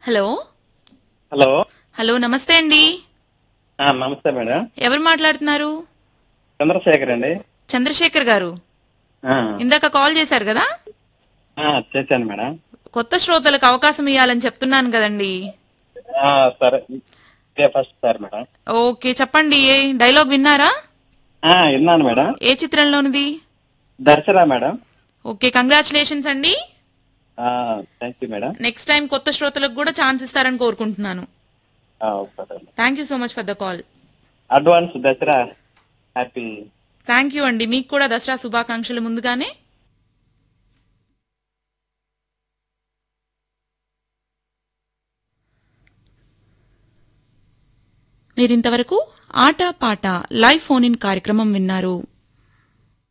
hello hello hello నమస్తే అండి ఆ, నమస్తే మేడం ఎవరు మాట్లాడుతున్నారు చంద్రశేఖర్ అండి చంద్రశేఖర్ గారు ఆ, ఇందాక కాల్ చేశారు కదా ఆ, చేశాను మేడం కొత్త శ్రోతలకు అవకాశం ఇవ్వాలని చెప్తున్నాను కదండి ఆ, సరే ఇదే ఫస్ట్ సార్ మేడం ఓకే చెప్పండి ఏ డైలాగ్ విన్నారా ఆ, విన్నాను మేడం ఏ చిత్రంలోనిది దర్శరా మేడం ఓకే కంగ్రాచులేషన్స్ అండి thank you madam next time కొత్త శ్రోతలకు కూడా ఛాన్స్ ఇస్తారని కోరుకుంటున్నాను ఆ, సరే thank you so much for the call advance Dasara happy thank you అండి మీకు కూడా దసరా శుభాకాంక్షలు ముందుగానే మీరింతవరకు ఆట పాట లైవ్ ఫోన్ ఇన్ కార్యక్రమం విన్నారు